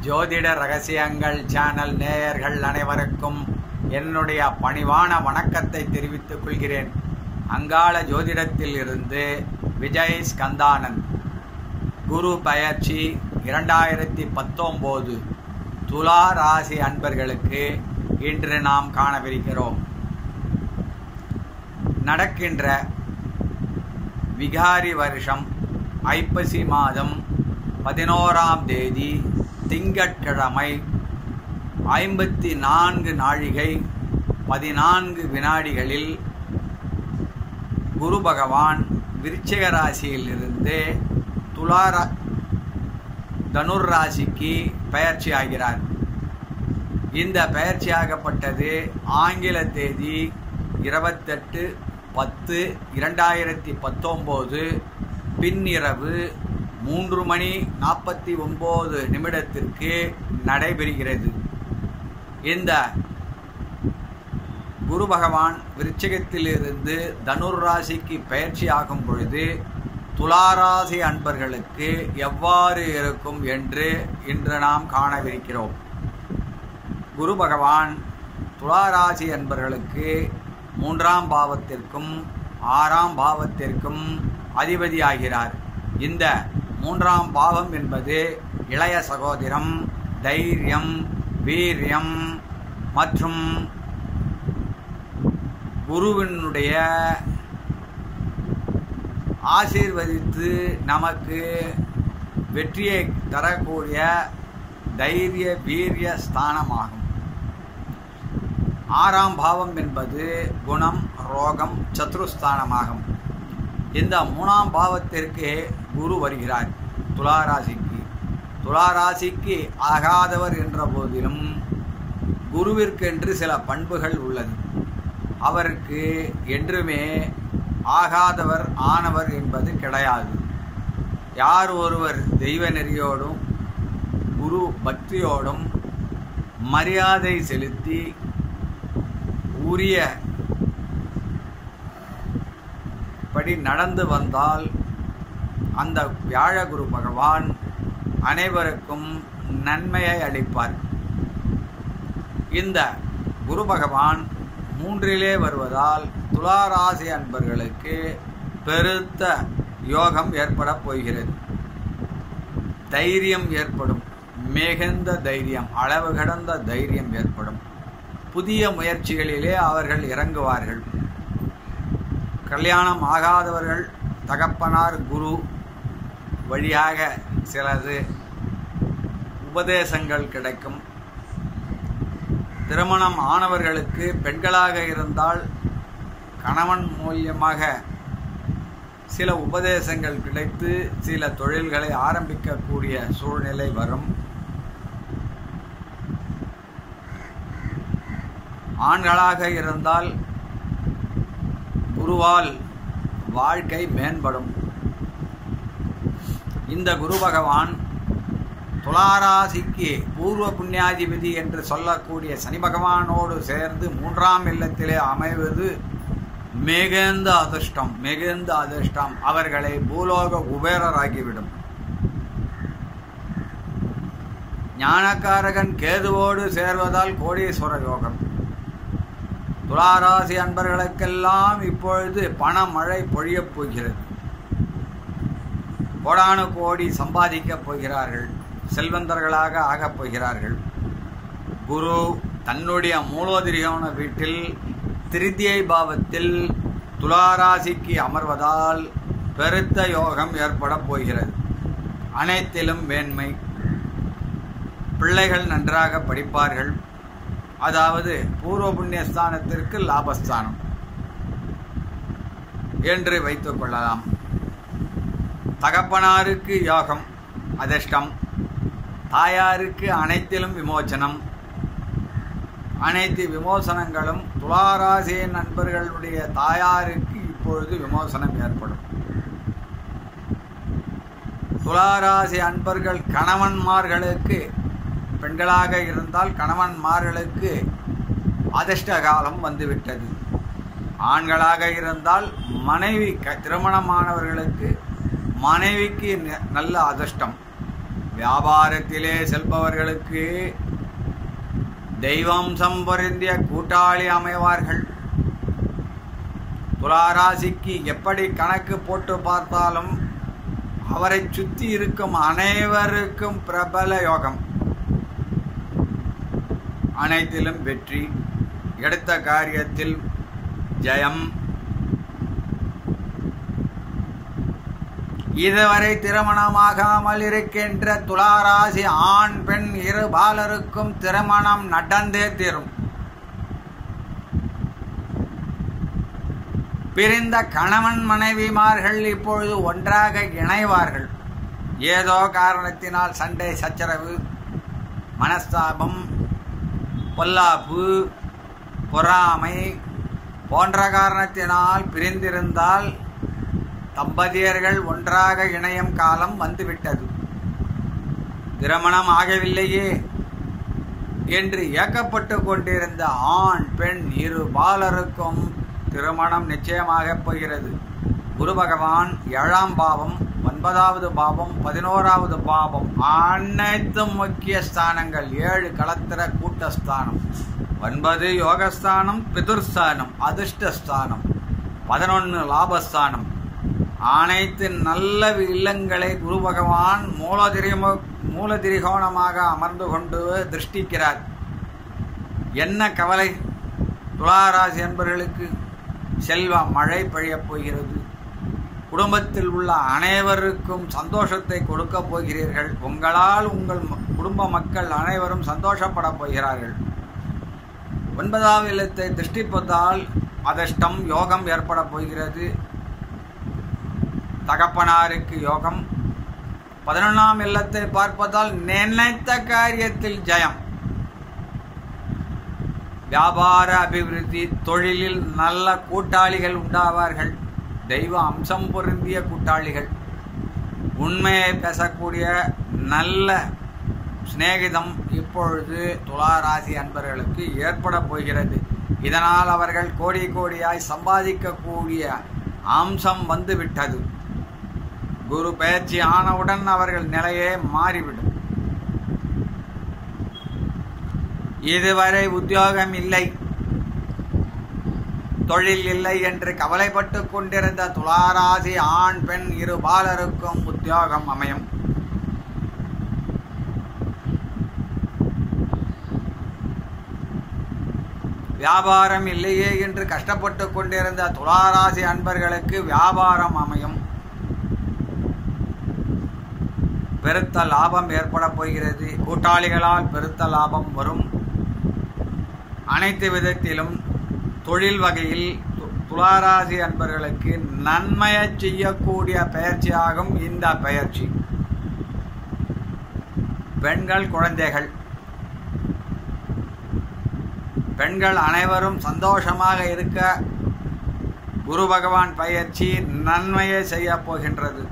ஜோதிட ரகசியங்கள் சேனல் நேயர்கள் அனைவருக்கும் என்னுடைய பணிவான வணக்கத்தை தெரிவித்துக் கொள்கிறேன் அங்காள ஜோதிடத்தில் இருந்து விஜய் ஸ்கந்தானந்த் குரு பயிற்சி இரண்டாயிரத்தி பத்தொம்போது துலா ராசி அன்பர்களுக்கு இன்று நாம் காணவிருக்கிறோம் நடக்கின்ற விகாரி வருஷம் ஐப்பசி மாதம் பதினோராம் தேதி திங்கட்கிழமை ஐம்பத்தி நான்கு நாழிகை பதினான்கு வினாடிகளில் குரு பகவான் விருச்சிக ராசியிலிருந்து துளாரா தனுர் ராசிக்கு பயிற்சி ஆகிறார் இந்த பயிற்சியாகப்பட்டது ஆங்கில தேதி இருபத்தெட்டு பத்து இரண்டாயிரத்தி பத்தொம்போது பின்னிரவு மூன்று மணி நாற்பத்தி ஒம்பது நிமிடத்திற்கு நடைபெறுகிறது இந்த குரு பகவான் விருச்சிகத்திலிருந்து தனுர் ராசிக்கு பயிற்சி ஆகும் பொழுது துளாராசி அன்பர்களுக்கு எவ்வாறு இருக்கும் என்று இன்று நாம் காணவிருக்கிறோம் குரு பகவான் துளாராசி அன்பர்களுக்கு மூன்றாம் பாவத்திற்கும் ஆறாம் பாவத்திற்கும் அதிபதியாகிறார் இந்த மூன்றாம் பாவம் என்பது இளைய சகோதரம் தைரியம் வீரியம் மற்றும் குருவினுடைய ஆசீர்வதித்து நமக்கு வெற்றியை தரக்கூடிய தைரிய வீரிய ஸ்தானமாகும் ஆறாம் பாவம் என்பது குணம் ரோகம் சத்ருஸ்தானமாகும் இந்த மூணாம் பாவத்திற்கு குரு வருகிறார் துளாராசிக்கு துளாராசிக்கு ஆகாதவர் என்ற போதிலும் குருவிற்கென்று சில பண்புகள் உள்ளது அவருக்கு என்றுமே ஆகாதவர் ஆனவர் என்பது கிடையாது யார் ஒருவர் தெய்வ நெறியோடும் குரு பக்தியோடும் மரியாதை செலுத்தி உரிய படி நடந்து வந்தால் அந்த வியாழகுரு பகவான் அனைவருக்கும் நன்மையை அளிப்பார் இந்த குரு பகவான் மூன்றிலே வருவதால் துளாராசி அன்பர்களுக்கு பெருத்த யோகம் ஏற்பட போகிறது தைரியம் ஏற்படும் மிகுந்த தைரியம் அளவு கடந்த தைரியம் ஏற்படும் புதிய முயற்சிகளிலே அவர்கள் இறங்குவார்கள் கல்யாணம் ஆகாதவர்கள் தகப்பனார் குரு வழியாக சிலது உபதேசங்கள் கிடைக்கும் திருமணம் ஆனவர்களுக்கு பெண்களாக இருந்தால் கணவன் மூலியமாக சில உபதேசங்கள் கிடைத்து சில தொழில்களை ஆரம்பிக்கக்கூடிய சூழ்நிலை வரும் ஆண்களாக இருந்தால் குருவால் வாழ்க்கை மேம்படும் இந்த குரு பகவான் துளாராசிக்கு பூர்வ புண்ணியாதிபதி என்று சொல்லக்கூடிய சனி பகவானோடு சேர்ந்து மூன்றாம் இல்லத்திலே அமைவது மிகுந்த அதிர்ஷ்டம் மிகுந்த அதிர்ஷ்டம் அவர்களை பூலோக குபேரராகிவிடும் ஞானக்காரகன் கேதுவோடு சேர்வதால் கோடீஸ்வர யோகம் துளாராசி அன்பர்களுக்கெல்லாம் இப்பொழுது பண மழை பொழியப் போகிறது கோடானு கோடி சம்பாதிக்கப் போகிறார்கள் செல்வந்தர்களாக ஆகப் போகிறார்கள் குரு தன்னுடைய மூலோதிரியான வீட்டில் திருத்தியை பாவத்தில் துளாராசிக்கு அமர்வதால் பெருத்த யோகம் ஏற்பட போகிறது அனைத்திலும் மேன்மை பிள்ளைகள் நன்றாக படிப்பார்கள் அதாவது பூர்வ புண்ணியஸ்தானத்திற்கு லாபஸ்தானம் என்று வைத்துக் கொள்ளலாம் தகப்பனாருக்கு யோகம் அதிர்ஷ்டம் தாயாருக்கு அனைத்திலும் விமோச்சனம் அனைத்து விமோசனங்களும் துளாராசி நண்பர்களுடைய தாயாருக்கு இப்பொழுது விமோசனம் ஏற்படும் துளாராசி அன்பர்கள் கணவன்மார்களுக்கு பெண்களாக இருந்தால் கணவன்மார்களுக்கு அதிர்ஷ்ட காலம் வந்துவிட்டது ஆண்களாக இருந்தால் மனைவி க திருமணமானவர்களுக்கு மனைவிக்கு ந- நல்ல அதிர்ஷ்டம் வியாபாரத்திலே செல்பவர்களுக்கு தெய்வம்சம் பொருந்திய கூட்டாளி அமைவார்கள் துளாராசிக்கு எப்படி கணக்கு போட்டு பார்த்தாலும் அவரை சுற்றி இருக்கும் அனைவருக்கும் பிரபல யோகம் அனைத்திலும் வெற்றி எடுத்த காரியத்தில் ஜெயம் இதுவரை திருமணமாகாமல் இருக்கின்ற துளாராசி ஆண் பெண் இரு பாலருக்கும் திருமணம் நடந்தே தீரும் பிரிந்த கணவன் மனைவிமார்கள் இப்பொழுது ஒன்றாக இணைவார்கள் ஏதோ காரணத்தினால் சண்டை சச்சரவு மனஸ்தாபம் பொல்லாப்பு பொறாமை போன்ற காரணத்தினால் பிரிந்திருந்தால் தம்பதியர்கள் ஒன்றாக இணையும் காலம் வந்துவிட்டது திருமணம் ஆகவில்லையே என்று ஏக்கப்பட்டு கொண்டிருந்த ஆண் பெண் இரு பாலருக்கும் திருமணம் நிச்சயமாக போகிறது குரு பகவான் ஏழாம் பாவம் ஒன்பதாவது பாவம் பதினோராவது பாவம் அனைத்தும் முக்கிய ஸ்தானங்கள் ஏழு களத்திர கூட்டஸ்தானம் ஒன்பது யோகஸ்தானம் பிதுர்ஸ்தானம் அதிர்ஷ்டஸ்தானம் பதினொன்று லாபஸ்தானம் அனைத்து நல்ல இல்லங்களை குரு பகவான் மூலதிரிம மூலதிரிகோணமாக அமர்ந்து கொண்டு திருஷ்டிக்கிறார் என்ன கவலை துளாராசி என்பவர்களுக்கு செல்வ மழை பெய்யப் போகிறது குடும்பத்தில் உள்ள அனைவருக்கும் சந்தோஷத்தை கொடுக்க போகிறீர்கள் உங்களால் உங்கள் குடும்ப மக்கள் அனைவரும் சந்தோஷப்பட போகிறார்கள் ஒன்பதாவது இல்லத்தை திருஷ்டிப்பதால் அதிர்ஷ்டம் யோகம் ஏற்பட போகிறது தகப்பனாருக்கு யோகம் பதினொன்றாம் இல்லத்தை பார்ப்பதால் நினைத்த காரியத்தில் ஜெயம் வியாபார அபிவிருத்தி தொழிலில் நல்ல கூட்டாளிகள் உண்டாவார்கள் தெய்வ அம்சம் பொருந்திய கூட்டாளிகள் உண்மையை பேசக்கூடிய நல்ல சிநேகிதம் இப்பொழுது துளாராசி அன்பர்களுக்கு ஏற்பட போகிறது இதனால் அவர்கள் கோடி கோடியாய் சம்பாதிக்கக்கூடிய அம்சம் வந்துவிட்டது குரு பயிற்சி ஆனவுடன் அவர்கள் நிலையே மாறிவிடும் இதுவரை உத்தியோகம் இல்லை தொழில் இல்லை என்று கவலைப்பட்டு கொண்டிருந்த துளாராசி ஆண் பெண் இரு பாலருக்கும் உத்தியோகம் அமையும் வியாபாரம் இல்லையே என்று கஷ்டப்பட்டு கொண்டிருந்த துளாராசி அன்பர்களுக்கு வியாபாரம் அமையும் பெருத்த லாபம் ஏற்பட போகிறது கூட்டாளிகளால் பெருத்த லாபம் வரும் அனைத்து விதத்திலும் தொழில் வகையில் துளாராசி அன்பர்களுக்கு நன்மையை செய்யக்கூடிய பயிற்சியாகும் இந்த பயிற்சி பெண்கள் குழந்தைகள் பெண்கள் அனைவரும் சந்தோஷமாக இருக்க குரு பகவான் பயிற்சி நன்மையை செய்ய போகின்றது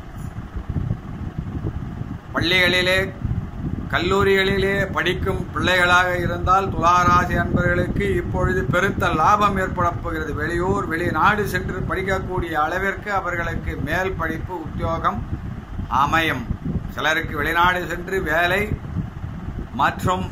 பள்ளிகளிலே கல்லூரிகளிலே படிக்கும் பிள்ளைகளாக இருந்தால் துளாராசி அன்பர்களுக்கு இப்பொழுது பெருத்த லாபம் ஏற்பட போகிறது வெளியூர் வெளிநாடு சென்று படிக்கக்கூடிய அளவிற்கு அவர்களுக்கு மேல் படிப்பு உத்தியோகம் அமையும் சிலருக்கு வெளிநாடு சென்று வேலை மற்றும்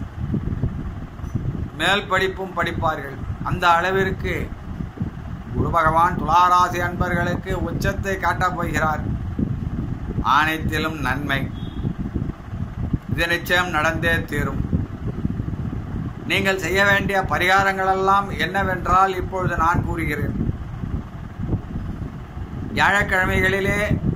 மேல் படிப்பும் படிப்பார்கள் அந்த அளவிற்கு குரு பகவான் துளாராசி அன்பர்களுக்கு உச்சத்தை காட்டப் போகிறார் அனைத்திலும் நன்மை இது நிச்சயம் நடந்தே தீரும் நீங்கள் செய்ய வேண்டிய பரிகாரங்கள் எல்லாம் என்னவென்றால் இப்பொழுது நான் கூறுகிறேன் வியாழக்கிழமைகளிலே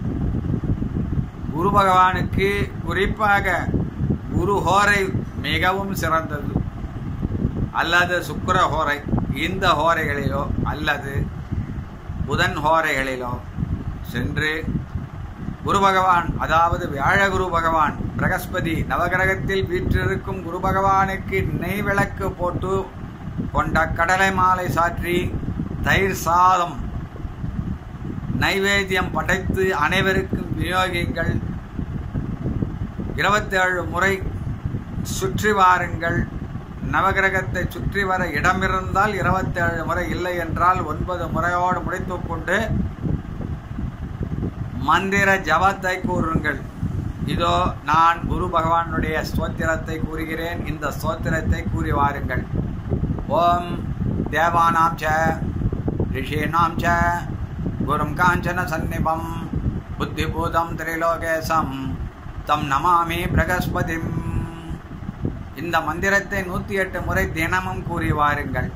குரு பகவானுக்கு குறிப்பாக குரு ஹோரை மிகவும் சிறந்தது அல்லது சுக்கர ஹோரை இந்த ஹோரைகளிலோ அல்லது புதன் ஹோரைகளிலோ சென்று குரு பகவான் அதாவது வியாழ குரு பகவான் பிரகஸ்பதி நவகிரகத்தில் வீற்றிருக்கும் குரு பகவானுக்கு நெய் விளக்கு போட்டு கொண்ட கடலை மாலை சாற்றி தயிர் சாதம் நைவேத்தியம் படைத்து அனைவருக்கும் விநியோகிங்கள் இருபத்தேழு முறை சுற்றி வாருங்கள் நவகிரகத்தை சுற்றி வர இடமிருந்தால் இருபத்தேழு முறை இல்லை என்றால் ஒன்பது முறையோடு முடித்துக்கொண்டு மந்திர ஜபத்தை கூறுங்கள் இதோ நான் குரு பகவானுடைய ஸ்தோத்திரத்தை கூறுகிறேன் இந்த ஸ்தோத்திரத்தை கூறி வாருங்கள் ஓம் தேவானாம் ச ரிஷீனாம் ச குரும் காஞ்சன சந்நிபம் புத்திபூதம் திரிலோகேசம் தம் நமாமி பிரகஸ்பதிம் இந்த மந்திரத்தை நூற்றி எட்டு முறை தினமும் கூறி வாருங்கள்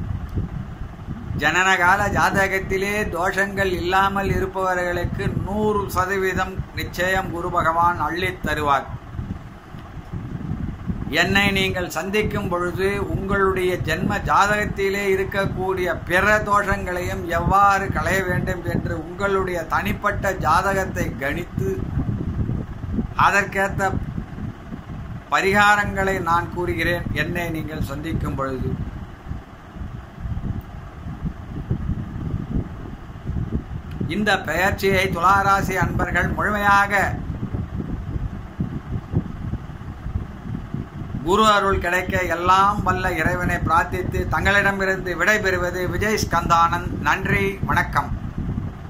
ஜனனகால ஜாதகத்திலே தோஷங்கள் இல்லாமல் இருப்பவர்களுக்கு நூறு சதவீதம் நிச்சயம் குரு பகவான் அள்ளித் தருவார் என்னை நீங்கள் சந்திக்கும் பொழுது உங்களுடைய ஜென்ம ஜாதகத்திலே இருக்கக்கூடிய பிற தோஷங்களையும் எவ்வாறு களைய வேண்டும் என்று உங்களுடைய தனிப்பட்ட ஜாதகத்தை கணித்து அதற்கேற்ற பரிகாரங்களை நான் கூறுகிறேன் என்னை நீங்கள் சந்திக்கும் பொழுது இந்த பெயர்ச்சியை துளாராசி அன்பர்கள் முழுமையாக குரு அருள் கிடைக்க எல்லாம் வல்ல இறைவனை பிரார்த்தித்து தங்களிடமிருந்து விடைபெறுவது விஜய் ஸ்கந்தானந்த் நன்றி வணக்கம்